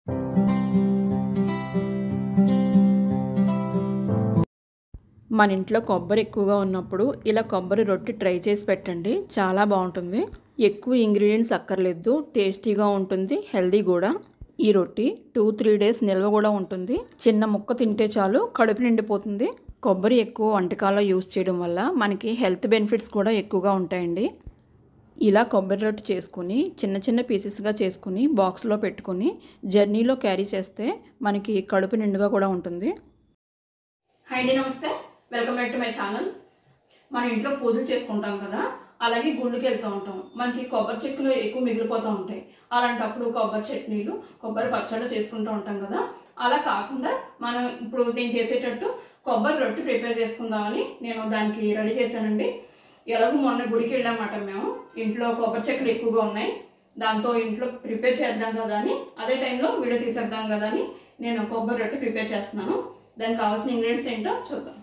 మన ఇంట్లో కొబ్బరి ఎక్కువగా ఉన్నప్పుడు ఇలా కొబ్బరి రొట్టె ట్రై చేసి పెట్టండి చాలా బాగుంటుంది ఎక్కువ ఇంగ్రీడియంట్స్ అక్కర్లేదు టేస్టీగా ఉంటుంది హెల్దీ కూడా ఈ రొట్టి టూ త్రీ డేస్ నిల్వ కూడా ఉంటుంది చిన్న ముక్క తింటే చాలు కడుపు నిండిపోతుంది కొబ్బరి ఎక్కువ వంటకాల్లో యూస్ చేయడం వల్ల మనకి హెల్త్ బెనిఫిట్స్ కూడా ఎక్కువగా ఉంటాయండి ఇలా కొబ్బరి రొట్టె చేసుకుని చిన్న చిన్న పీసెస్గా చేసుకుని బాక్స్లో పెట్టుకుని జర్నీలో క్యారీ చేస్తే మనకి కడుపు నిండుగా కూడా ఉంటుంది హాయ్ అండి నమస్తే welcome back to my channel మన ఇంట్లో పూజలు చేసుకుంటాం కదా అలాగే గుళ్ళకి వెళ్తూ ఉంటాం మనకి కొబ్బరి చెక్కులు ఎక్కువ మిగిలిపోతూ ఉంటాయి అలాంటప్పుడు కొబ్బరి చట్నీలు కొబ్బరి పచ్చళ్ళు చేసుకుంటూ ఉంటాం కదా అలా కాకుండా మనం ఇప్పుడు నేను చేసేటట్టు కొబ్బరి రొట్టె ప్రిపేర్ చేసుకుందామని నేను దానికి రెడీ చేశానండి ఎలాగో మొన్న గుడికి వెళ్ళామన్నమాట మేము ఇంట్లో కొబ్బరి చెక్కలు ఎక్కువగా ఉన్నాయి దాంతో ఇంట్లో ప్రిపేర్ చేద్దాం కదా అని అదే టైంలో వీడియో తీసేద్దాం కదా అని నేను కొబ్బరి రొట్టె ప్రిపేర్ చేస్తున్నాను దానికి కావాల్సిన ఇంగ్రీడియంట్స్ ఏంటో చూద్దాం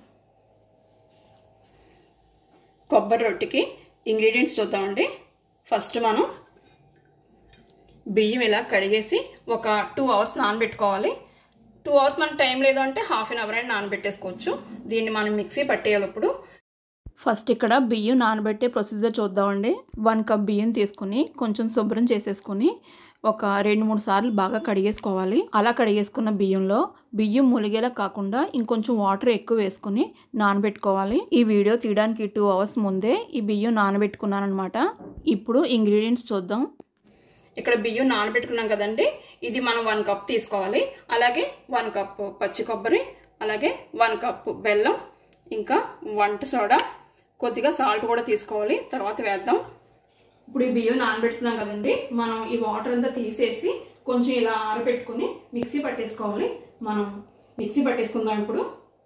కొబ్బరి రొట్టెకి ఇంగ్రీడియంట్స్ చూద్దామండి ఫస్ట్ మనం బియ్యం ఇలా కడిగేసి ఒక టూ అవర్స్ నానబెట్టుకోవాలి టూ అవర్స్ మనకు టైం లేదు అంటే హాఫ్ అన్ అవర్ అయినా నానబెట్టేసుకోవచ్చు దీన్ని మనం మిక్సీ పట్టేయాలి ఇప్పుడు ఫస్ట్ ఇక్కడ బియ్యం నానబెట్టే ప్రొసీజర్ చూద్దామండి వన్ కప్ బియ్యం తీసుకుని కొంచెం శుభ్రం చేసేసుకుని ఒక రెండు మూడు సార్లు బాగా కడిగేసుకోవాలి అలా కడిగేసుకున్న బియ్యంలో బియ్యం ములిగేలా కాకుండా ఇంకొంచెం వాటర్ ఎక్కువ వేసుకుని నానబెట్టుకోవాలి ఈ వీడియో తీయడానికి టూ అవర్స్ ముందే ఈ బియ్యం నానబెట్టుకున్నాను అనమాట ఇప్పుడు ఇంగ్రీడియంట్స్ చూద్దాం ఇక్కడ బియ్యం నానబెట్టుకున్నాం కదండి ఇది మనం వన్ కప్ తీసుకోవాలి అలాగే వన్ కప్ పచ్చి కొబ్బరి అలాగే వన్ కప్ బెల్లం ఇంకా వంట సోడా కొద్దిగా సాల్ట్ కూడా తీసుకోవాలి తర్వాత వేద్దాం ఇప్పుడు ఈ బియ్యం నానబెట్టుకున్నాం కదండి మనం ఈ వాటర్ అంతా తీసేసి కొంచెం ఇలా ఆరబెట్టుకుని మిక్సీ పట్టేసుకోవాలి మనం మిక్సీ పట్టేసుకుందాం ఇప్పుడు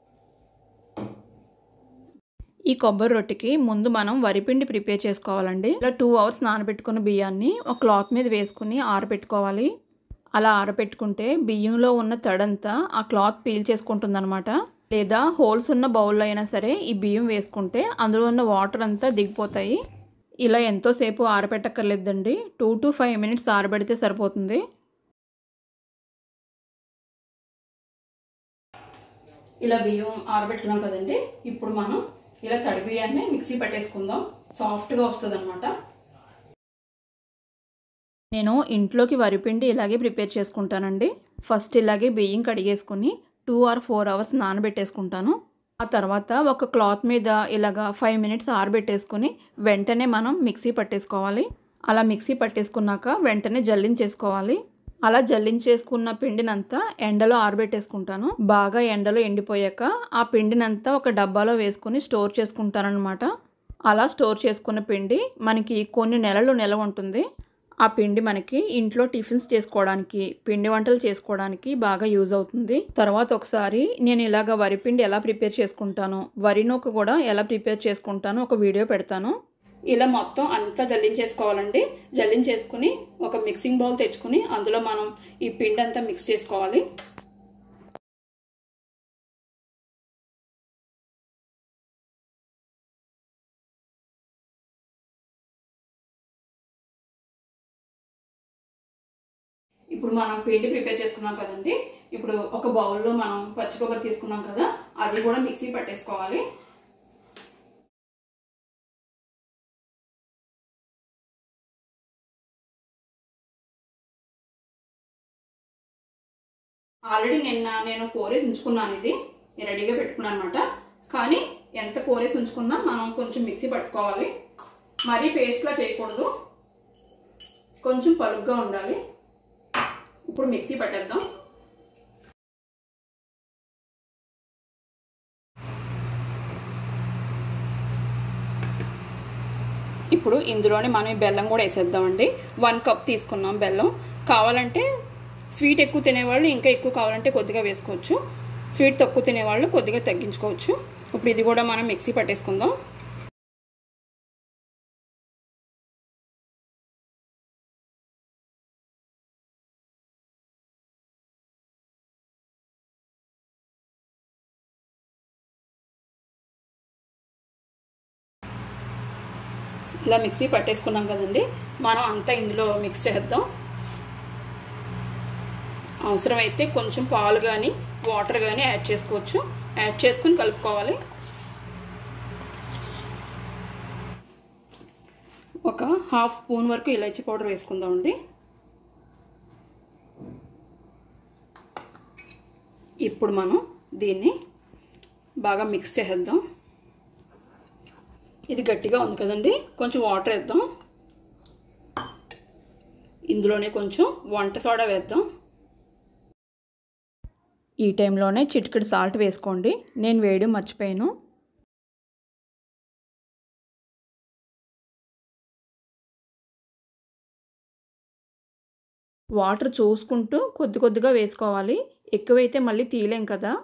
ఈ కొబ్బరి రొట్టెకి ముందు మనం వరిపిండి ప్రిపేర్ చేసుకోవాలండి ఇలా టూ అవర్స్ నానబెట్టుకున్న బియ్యాన్ని ఒక క్లాత్ మీద వేసుకుని ఆరబెట్టుకోవాలి అలా ఆరబెట్టుకుంటే బియ్యంలో ఉన్న తడంతా ఆ క్లాత్ పీల్ చేసుకుంటుంది అనమాట లేదా హోల్స్ ఉన్న బౌల్లో అయినా సరే ఈ బియ్యం వేసుకుంటే అందులో ఉన్న వాటర్ అంతా దిగిపోతాయి ఇలా ఎంతోసేపు ఆరబెట్టక్కర్లేదండి టూ టు ఫైవ్ మినిట్స్ ఆరబెడితే సరిపోతుంది ఇలా బియ్యం ఆరబెట్టుకున్నాం కదండి ఇప్పుడు మనం ఇలా తడి బియ్యాన్ని మిక్సీ పట్టేసుకుందాం సాఫ్ట్గా వస్తుంది అనమాట నేను ఇంట్లోకి వరిపిండి ఇలాగే ప్రిపేర్ చేసుకుంటానండి ఫస్ట్ ఇలాగే బియ్యం కడిగేసుకుని టూ ఆర్ ఫోర్ అవర్స్ నానబెట్టేసుకుంటాను ఆ తర్వాత ఒక క్లాత్ మీద ఇలాగా ఫైవ్ మినిట్స్ ఆరబెట్టేసుకుని వెంటనే మనం మిక్సీ పట్టేసుకోవాలి అలా మిక్సీ పట్టేసుకున్నాక వెంటనే జల్లించేసుకోవాలి అలా జల్లించేసుకున్న పిండినంతా ఎండలో ఆరబెట్టేసుకుంటాను బాగా ఎండలో ఎండిపోయాక ఆ పిండినంతా ఒక డబ్బాలో వేసుకుని స్టోర్ చేసుకుంటానమాట అలా స్టోర్ చేసుకున్న పిండి మనకి కొన్ని నెలలు నిలవ ఉంటుంది ఆ పిండి మనకి ఇంట్లో టిఫిన్స్ చేసుకోవడానికి పిండి వంటలు చేసుకోవడానికి బాగా యూజ్ అవుతుంది తర్వాత ఒకసారి నేను ఇలాగ వరి పిండి ఎలా ప్రిపేర్ చేసుకుంటాను వరి నూక కూడా ఎలా ప్రిపేర్ చేసుకుంటాను ఒక వీడియో పెడతాను ఇలా మొత్తం అంతా జల్లించేసుకోవాలండి జల్లించేసుకుని ఒక మిక్సింగ్ బౌల్ తెచ్చుకుని అందులో మనం ఈ పిండి అంతా మిక్స్ చేసుకోవాలి ఇప్పుడు మనం పిండి ప్రిపేర్ చేసుకున్నాం కదండి ఇప్పుడు ఒక బౌల్లో మనం పచ్చి కొబ్బరి తీసుకున్నాం కదా అది కూడా మిక్సీ పట్టేసుకోవాలి ఆల్రెడీ నిన్న నేను కోరేసి ఉంచుకున్నాను ఇది రెడీగా పెట్టుకున్నాను అనమాట కానీ ఎంత కోరేసి ఉంచుకున్నా మనం కొంచెం మిక్సీ పట్టుకోవాలి మరీ పేస్ట్లా చేయకూడదు కొంచెం పలుగ్గా ఉండాలి ఇప్పుడు మిక్సీ పట్టేద్దాం ఇప్పుడు ఇందులోనే మనం బెల్లం కూడా వేసేద్దామండి వన్ కప్ తీసుకున్నాం బెల్లం కావాలంటే స్వీట్ ఎక్కువ తినేవాళ్ళు ఇంకా ఎక్కువ కావాలంటే కొద్దిగా వేసుకోవచ్చు స్వీట్ తక్కువ తినేవాళ్ళు కొద్దిగా తగ్గించుకోవచ్చు ఇప్పుడు ఇది కూడా మనం మిక్సీ పట్టేసుకుందాం ఇలా మిక్సీ పట్టేసుకున్నాం కదండి మనం అంతా ఇందులో మిక్స్ చేద్దాం అవసరమైతే కొంచెం పాలు కానీ వాటర్ కానీ యాడ్ చేసుకోవచ్చు యాడ్ చేసుకుని కలుపుకోవాలి ఒక హాఫ్ స్పూన్ వరకు ఇలాచీ పౌడర్ వేసుకుందామండి ఇప్పుడు మనం దీన్ని బాగా మిక్స్ చేసేద్దాం ఇది గట్టిగా ఉంది కదండి కొంచెం వాటర్ వేద్దాం ఇందులోనే కొంచెం వంట సోడా వేద్దాం ఈ టైంలోనే చిటికెడు సాల్ట్ వేసుకోండి నేను వేయడం మర్చిపోయాను వాటర్ చూసుకుంటూ కొద్ది కొద్దిగా వేసుకోవాలి ఎక్కువైతే మళ్ళీ తీయలేం కదా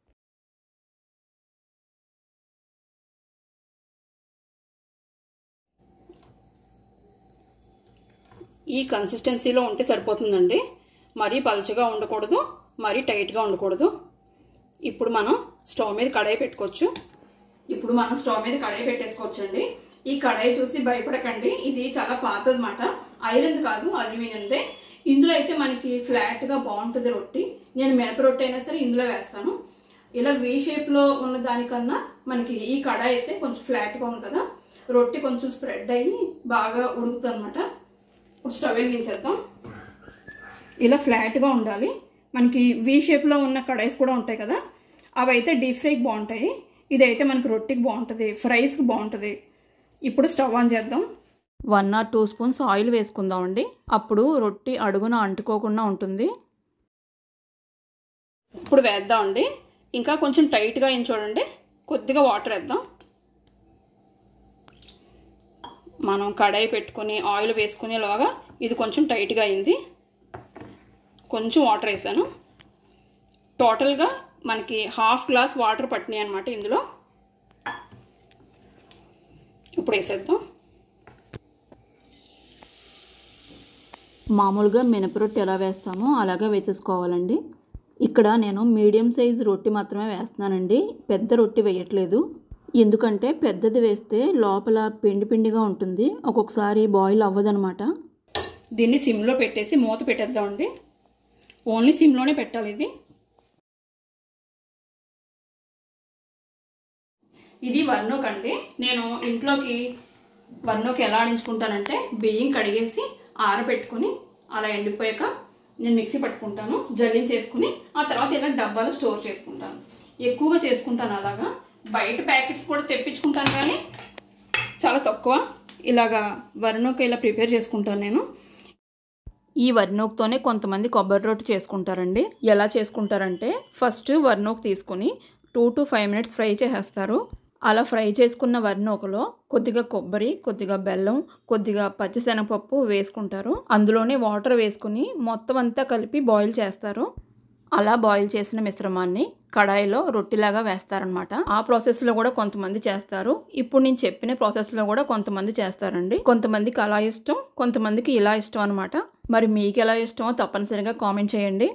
ఈ కన్సిస్టెన్సీలో ఉంటే సరిపోతుందండి మరీ పలుచగా ఉండకూడదు మరీ టైట్గా ఉండకూడదు ఇప్పుడు మనం స్టవ్ మీద కడాయి పెట్టుకోవచ్చు ఇప్పుడు మనం స్టవ్ మీద కడాయి పెట్టేసుకోవచ్చండి ఈ కడాయి చూసి భయపడకండి ఇది చాలా పాతదన్నమాట ఐరన్ కాదు అల్యూమినియందే ఇందులో అయితే మనకి ఫ్లాట్గా బాగుంటుంది రొట్టి నేను మినప రొట్టి అయినా సరే ఇందులో వేస్తాను ఇలా వీ షేప్లో ఉన్న దానికన్నా మనకి ఈ కడాయి అయితే కొంచెం ఫ్లాట్గా ఉంది కదా రొట్టి కొంచెం స్ప్రెడ్ అయ్యి బాగా ఉడుకుతుంది అనమాట ఇప్పుడు స్టవ్ వెలిగించేద్దాం ఇలా ఫ్లాట్గా ఉండాలి మనకి వీ షేప్లో ఉన్న కడాయిస్ కూడా ఉంటాయి కదా అవి అయితే డీప్ ఫ్రైకి బాగుంటాయి ఇదైతే మనకి రొట్టికి బాగుంటుంది ఫ్రైస్కి బాగుంటుంది ఇప్పుడు స్టవ్ ఆన్ చేద్దాం one or two spoons oil వేసుకుందామండి అప్పుడు రొట్టి అడుగున అంటుకోకుండా ఉంటుంది ఇప్పుడు వేద్దామండి ఇంకా కొంచెం టైట్గా అయింది చూడండి కొద్దిగా వాటర్ వేద్దాం మనం కడాయి పెట్టుకుని ఆయిల్ వేసుకునేలాగా ఇది కొంచెం టైట్గా అయింది కొంచెం వాటర్ వేసాను టోటల్గా మనకి హాఫ్ గ్లాస్ వాటర్ పట్టినాయి అనమాట ఇందులో ఇప్పుడు వేసేద్దాం మామూలుగా మినపరొట్టి ఎలా వేస్తామో అలాగే వేసేసుకోవాలండి ఇక్కడ నేను మీడియం సైజ్ రొట్టి మాత్రమే వేస్తున్నానండి పెద్ద రొట్టి వేయట్లేదు ఎందుకంటే పెద్దది వేస్తే లోపల పిండి పిండిగా ఉంటుంది ఒక్కొక్కసారి బాయిల్ అవ్వదనమాట దీన్ని సిమ్లో పెట్టేసి మూత పెట్టేద్దామండి ఓన్లీ సిమ్లోనే పెట్టాలి ఇది ఇది వర్ణోక్ అండి నేను ఇంట్లోకి వర్ణోకి ఎలా ఆడించుకుంటానంటే బియ్యం కడిగేసి ఆరబెట్టుకుని అలా ఎండిపోయాక నేను మిక్సీ పట్టుకుంటాను జల్లించేసుకుని ఆ తర్వాత ఇలా డబ్బాలో స్టోర్ చేసుకుంటాను ఎక్కువగా చేసుకుంటాను అలాగా బయట ప్యాకెట్స్ కూడా తెప్పించుకుంటాను కానీ చాలా తక్కువ ఇలాగా వర్ణోకి ఇలా ప్రిపేర్ చేసుకుంటాను నేను ఈ వర్నోక్తోనే కొంతమంది కొబ్బరి రొట్టి చేసుకుంటారండి ఎలా చేసుకుంటారంటే ఫస్ట్ వర్నోక్ తీసుకుని two to five minutes fry చేసేస్తారు అలా ఫ్రై చేసుకున్న వర్నోకలో కొద్దిగా కొబ్బరి కొద్దిగా బెల్లం కొద్దిగా పచ్చిశనగపప్పు వేసుకుంటారు అందులోనే వాటర్ వేసుకుని మొత్తం అంతా కలిపి బాయిల్ చేస్తారు అలా బాయిల్ చేసిన మిశ్రమాన్ని కడాయిలో రొట్టిలాగా వేస్తారనమాట ఆ ప్రాసెస్లో కూడా కొంతమంది చేస్తారు ఇప్పుడు నేను చెప్పిన ప్రాసెస్లో కూడా కొంతమంది చేస్తారండి కొంతమందికి అలా ఇష్టం కొంతమందికి ఇలా ఇష్టం అనమాట మరి మీకు ఎలా ఇష్టమో తప్పనిసరిగా కామెంట్ చేయండి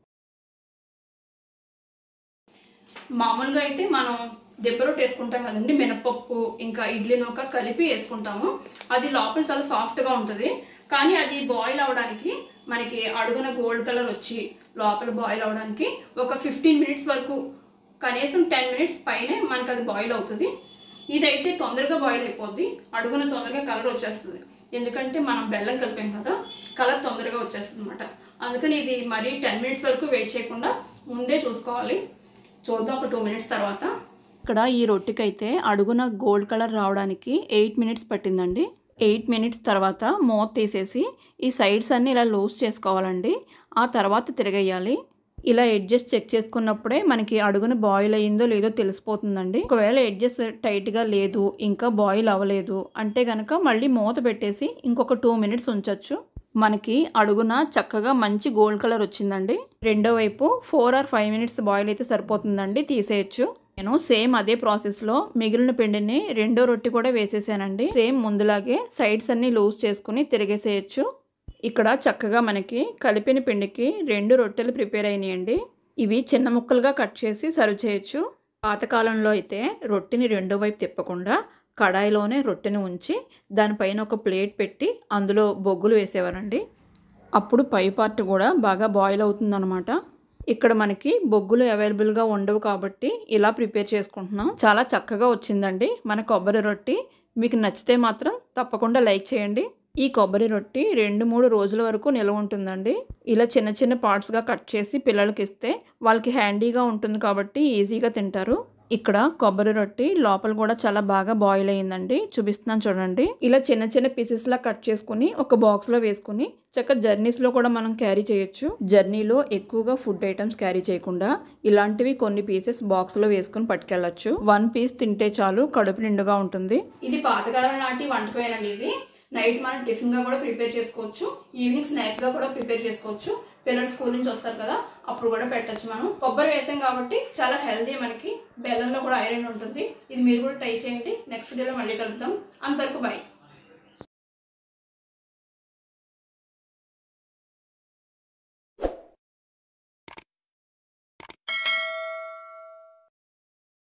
మామూలుగా అయితే మనం దెబ్బ రొట్టె వేసుకుంటాం కదండి మినపప్పు ఇంకా ఇడ్లీ నూక కలిపి వేసుకుంటాము అది లోపల చాలా సాఫ్ట్గా ఉంటుంది కానీ అది బాయిల్ అవడానికి మనకి అడుగున గోల్డ్ కలర్ వచ్చి లోపల బాయిల్ అవడానికి ఒక ఫిఫ్టీన్ మినిట్స్ వరకు కనీసం టెన్ మినిట్స్ పైనే మనకి అది బాయిల్ అవుతుంది ఇదైతే తొందరగా బాయిల్ అయిపోద్ది అడుగున తొందరగా కలర్ వచ్చేస్తుంది ఎందుకంటే మనం బెల్లం కలిపాం కదా కలర్ తొందరగా వచ్చేస్తుంది అనమాట అందుకని ఇది మరీ టెన్ మినిట్స్ వరకు వెయిట్ చేయకుండా ముందే చూసుకోవాలి చూద్దాం ఒక టూ మినిట్స్ తర్వాత ఇక్కడ ఈ రొట్టికైతే అడుగున గోల్డ్ కలర్ రావడానికి ఎయిట్ మినిట్స్ పట్టిందండి ఎయిట్ మినిట్స్ తర్వాత మూత తీసేసి ఈ సైడ్స్ అన్ని ఇలా లూజ్ చేసుకోవాలండి ఆ తర్వాత తిరగేయాలి ఇలా ఎడ్జెస్ చెక్ చేసుకున్నప్పుడే మనకి అడుగున బాయిల్ అయ్యిందో లేదో తెలిసిపోతుందండి ఒకవేళ ఎడ్జెస్ టైట్గా లేదు ఇంకా బాయిల్ అవ్వలేదు అంటే కనుక మళ్ళీ మూత పెట్టేసి ఇంకొక టూ మినిట్స్ ఉంచొచ్చు మనకి అడుగున చక్కగా మంచి గోల్డ్ కలర్ వచ్చిందండి రెండో వైపు four or five minutes boil అయితే సరిపోతుందండి తీసేయచ్చు నేను సేమ్ అదే ప్రాసెస్లో మిగిలిన పిండిని రెండో రొట్టి కూడా వేసేసానండి సేమ్ ముందులాగే సైడ్స్ అన్ని లూజ్ చేసుకుని తిరిగేసేయచ్చు ఇక్కడ చక్కగా మనకి కలిపిన పిండికి రెండు రొట్టెలు ప్రిపేర్ అయినాయండి ఇవి చిన్న ముక్కలుగా కట్ చేసి సర్వ్ చేయొచ్చు పాతకాలంలో అయితే రొట్టిని రెండో వైపు తిప్పకుండా కడాయిలోనే రొట్టెని ఉంచి దానిపైన ఒక ప్లేట్ పెట్టి అందులో బొగ్గులు వేసేవారండి అప్పుడు పై పార్ట్ కూడా బాగా బాయిల్ అవుతుందన్నమాట ఇక్కడ మనకి బొగ్గులు అవైలబుల్గా ఉండవు కాబట్టి ఇలా ప్రిపేర్ చేసుకుంటున్నాం చాలా చక్కగా వచ్చిందండి మన కొబ్బరి రొట్టి మీకు నచ్చితే మాత్రం తప్పకుండా లైక్ చేయండి ఈ కొబ్బరి రొట్టి రెండు మూడు రోజుల వరకు నిల్వ ఉంటుందండి ఇలా చిన్న చిన్న పార్ట్స్గా కట్ చేసి పిల్లలకి ఇస్తే వాళ్ళకి హ్యాండీగా ఉంటుంది కాబట్టి ఈజీగా తింటారు ఇక్కడ కొబ్బరి రొట్టి లోపల కూడా చాలా బాగా బాయిల్ అయ్యిందండి చూపిస్తున్నాను చూడండి ఇలా చిన్న చిన్న పీసెస్ లా కట్ చేసుకుని ఒక బాక్స్ లో వేసుకుని చక్క జర్నీస్ లో కూడా మనం క్యారీ చేయొచ్చు జర్నీలో ఎక్కువగా ఫుడ్ ఐటమ్స్ క్యారీ చేయకుండా ఇలాంటివి కొన్ని పీసెస్ బాక్స్ లో వేసుకుని పట్టుకెళ్ళచ్చు వన్ పీస్ తింటే చాలు కడుపు నిండుగా ఉంటుంది ఇది పాతకాలం నాటి వంటకమేనండి ఇది నైట్ మనం టిఫిన్ గా కూడా ప్రిపేర్ చేసుకోవచ్చు ఈవినింగ్ స్నాక్ గా కూడా ప్రిపేర్ చేసుకోవచ్చు పిల్లలు స్కూల్ నుంచి వస్తారు కదా అప్పుడు కూడా పెట్టచ్చు మనం కొబ్బరి వేసాం కాబట్టి చాలా హెల్దీ మనకి బెల్లంలో కూడా ఐరన్ ఉంటుంది ఇది మీరు కూడా ట్రై చేయండి నెక్స్ట్ వీడియోలో మళ్ళీ కలుద్దాం అంతవరకు బాయ్